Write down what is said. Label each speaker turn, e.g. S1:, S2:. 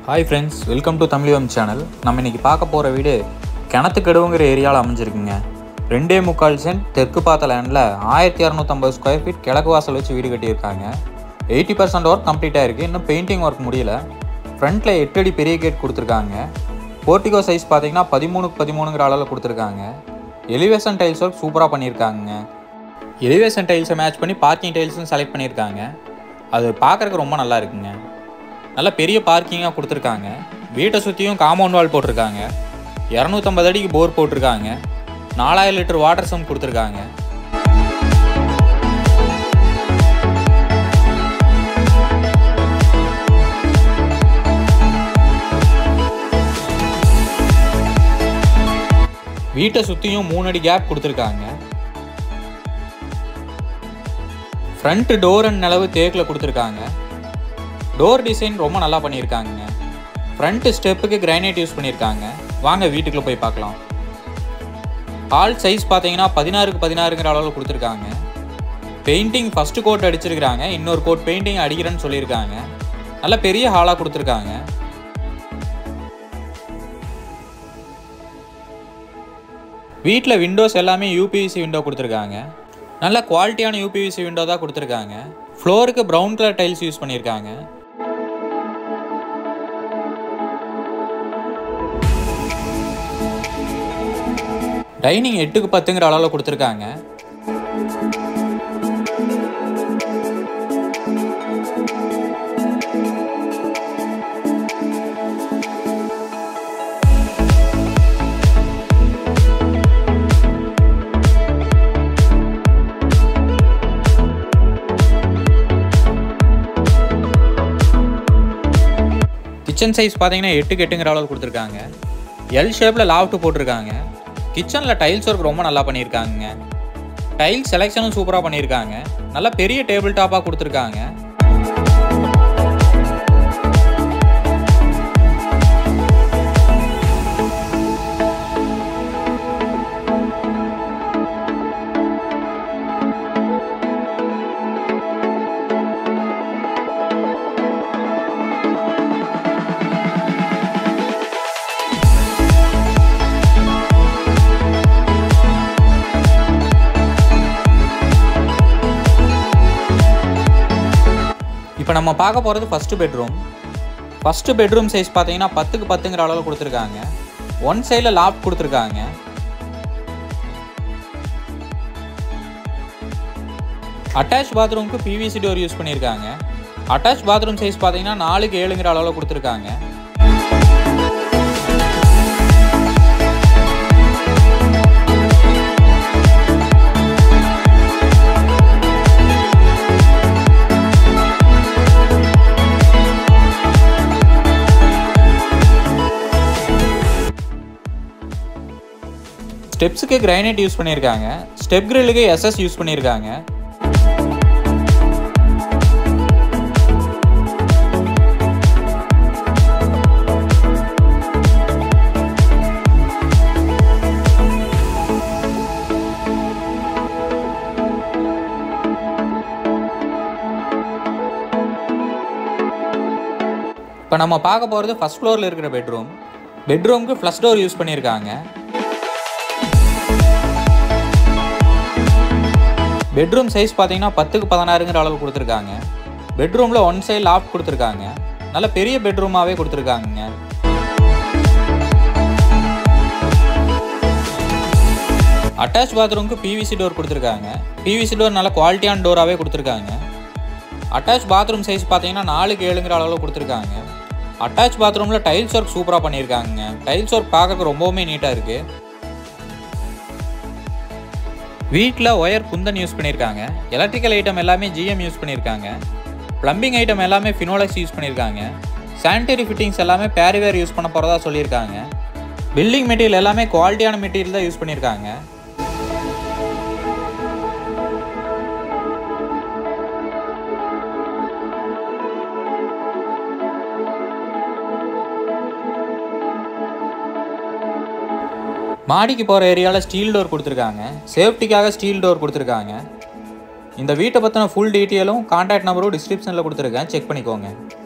S1: hi friends welcome to தமிழிவம் channel நம்ம இன்னைக்கு பார்க்க போகிற வீடு கிணத்துக்கடுவுங்கிற ஏரியாவில் அமைஞ்சிருக்குங்க ரெண்டே முக்கால் சென்ட் தெற்கு பார்த்த லேண்டில் ஆயிரத்தி இரநூத்தம்பது ஸ்கொயர் ஃபீட் கிழக்கு வாசல் வச்சு வீடு கட்டியிருக்காங்க எயிட்டி பர்சன்ட் ஒர்க் கம்ப்ளீட் ஆயிருக்கு இன்னும் பெயிண்டிங் ஒர்க் முடியல ஃப்ரண்ட்டில் எட்டு அடி பெரிய கேட் கொடுத்துருக்காங்க போர்ட்டிகோ சைஸ் பார்த்தீங்கன்னா பதிமூணுக்கு பதிமூணுங்கிற அளவில் கொடுத்துருக்காங்க எலிவேஷன் டைல்ஸ் ஒர்க் சூப்பராக பண்ணியிருக்காங்க எலிவேஷன் டைல்ஸை மேட்ச் பண்ணி பார்க்கிங் டைல்ஸும் செலக்ட் பண்ணியிருக்காங்க அது பார்க்குறக்கு ரொம்ப நல்லா இருக்குங்க நல்ல பெரிய பார்க்கிங்காக கொடுத்துருக்காங்க வீட்டை சுற்றியும் காம்பவுண்ட் வால் போட்டிருக்காங்க இரநூத்தம்பது அடிக்கு போர் போட்டிருக்காங்க நாலாயிரம் லிட்டர் வாட்டர் சம் கொடுத்துருக்காங்க வீட்டை சுற்றியும் மூணு அடி கேப் கொடுத்துருக்காங்க ஃப்ரண்ட் டோர் அண்ட் நிலவு தேக்கில் கொடுத்துருக்காங்க டோர் டிசைன் ரொம்ப நல்லா பண்ணியிருக்காங்க ஃப்ரண்ட் ஸ்டெப்புக்கு கிரானைட் யூஸ் பண்ணியிருக்காங்க வாங்க வீட்டுக்குள்ளே போய் பார்க்கலாம் ஹால் சைஸ் பார்த்தீங்கன்னா பதினாறுக்கு பதினாறுங்கிற அளவில் கொடுத்துருக்காங்க பெயிண்டிங் ஃபஸ்ட்டு கோட் அடிச்சிருக்கிறாங்க இன்னொரு கோட் பெயிண்டிங் அடிக்கிறேன்னு சொல்லியிருக்காங்க நல்ல பெரிய ஹாலாக கொடுத்துருக்காங்க வீட்டில் விண்டோஸ் எல்லாமே யூபிவிசி விண்டோ கொடுத்துருக்காங்க நல்ல குவாலிட்டியான யூபிவிசி விண்டோ தான் கொடுத்துருக்காங்க ஃப்ளோருக்கு ப்ரௌன் கலர் டைல்ஸ் யூஸ் பண்ணியிருக்காங்க டைனிங் எட்டுக்கு பத்துங்கிற அளவில் கொடுத்துருக்காங்க கிச்சன் சைஸ் பார்த்தீங்கன்னா எட்டுக்கு எட்டுங்கிற அளவில் கொடுத்துருக்காங்க எல் ஷேப்பில் லாஃப்ட் போட்டிருக்காங்க கிச்சனில் டைல்ஸ் ஒர்க் ரொம்ப நல்லா பண்ணியிருக்காங்க டைல்ஸ் செலெக்ஷனும் சூப்பராக பண்ணியிருக்காங்க நல்லா பெரிய டேபிள் டாப்பாக கொடுத்துருக்காங்க இப்போ நம்ம பார்க்க போகிறது first bedroom first bedroom size பார்த்தீங்கன்னா பத்துக்கு பத்துங்கிற அளவில் கொடுத்துருக்காங்க ஒன் சைடில் லாப் கொடுத்துருக்காங்க அட்டாச் பாத்ரூமுக்கு பிவிசி டோர் யூஸ் பண்ணியிருக்காங்க அட்டாச் பாத்ரூம் சைஸ் பார்த்தீங்கன்னா நாலுக்கு ஏழுங்கிற அளவில் கொடுத்துருக்காங்க ஸ்டெப்ஸுக்கு கிரைனைட் யூஸ் பண்ணியிருக்காங்க ஸ்டெப் கிரில்லுக்கு எஸ்எஸ் யூஸ் பண்ணியிருக்காங்க இப்போ நம்ம பார்க்க போகிறது ஃபஸ்ட் ஃப்ளோரில் இருக்கிற பெட்ரூம் பெட்ரூமுக்கு ஃப்ளஷ் டோர் யூஸ் பண்ணியிருக்காங்க பெட்ரூம் சைஸ் பார்த்தீங்கன்னா பத்துக்கு பதினாறுங்கிற அளவு கொடுத்துருக்காங்க பெட்ரூமில் ஒன் சைடு லாஃப்ட் கொடுத்துருக்காங்க நல்ல பெரிய பெட்ரூமாகவே கொடுத்துருக்காங்க அட்டாச் பாத்ரூமுக்கு பிவிசி டோர் கொடுத்துருக்காங்க பிவிசி டோர் நல்ல குவாலிட்டியான டோராகவே கொடுத்துருக்காங்க அட்டாச் பாத்ரூம் சைஸ் பார்த்தீங்கன்னா நாலுக்கு ஏழுங்கிற அளவில் கொடுத்துருக்காங்க அட்டாச் பாத்ரூமில் டைல்ஸ் ஒர்க் சூப்பராக பண்ணியிருக்காங்க டைல்ஸ் ஒர்க் பார்க்கறதுக்கு ரொம்பவுமே நீட்டாக இருக்குது வீட்டில் ஒயர் குந்தன் யூஸ் பண்ணியிருக்காங்க எலக்ட்ரிக்கல் ஐட்டம் எல்லாமே ஜிஎம் யூஸ் பண்ணியிருக்காங்க ப்ளம்பிங் ஐட்டம் எல்லாமே ஃபினோலக்ஸ் யூஸ் பண்ணியிருக்காங்க சானிட்டரி ஃபிட்டிங்ஸ் எல்லாமே பேரிவேர் யூஸ் பண்ண போகிறதா சொல்லியிருக்காங்க பில்டிங் மெட்டீரியல் எல்லாமே குவாலிட்டியான மெட்டீரியல் தான் யூஸ் பண்ணியிருக்காங்க மாடிக்கு போகிற ஏரியாவில் ஸ்டீல் டோர் கொடுத்துருக்காங்க சேஃப்டிக்காக ஸ்டீல் டோர் கொடுத்துருக்காங்க இந்த வீட்டை பற்றின ஃபுல் டீட்டெயிலும் கான்டாக்ட் நம்பரும் டிஸ்கிரிப்ஷனில் கொடுத்துருக்கேன் செக் பண்ணிக்கோங்க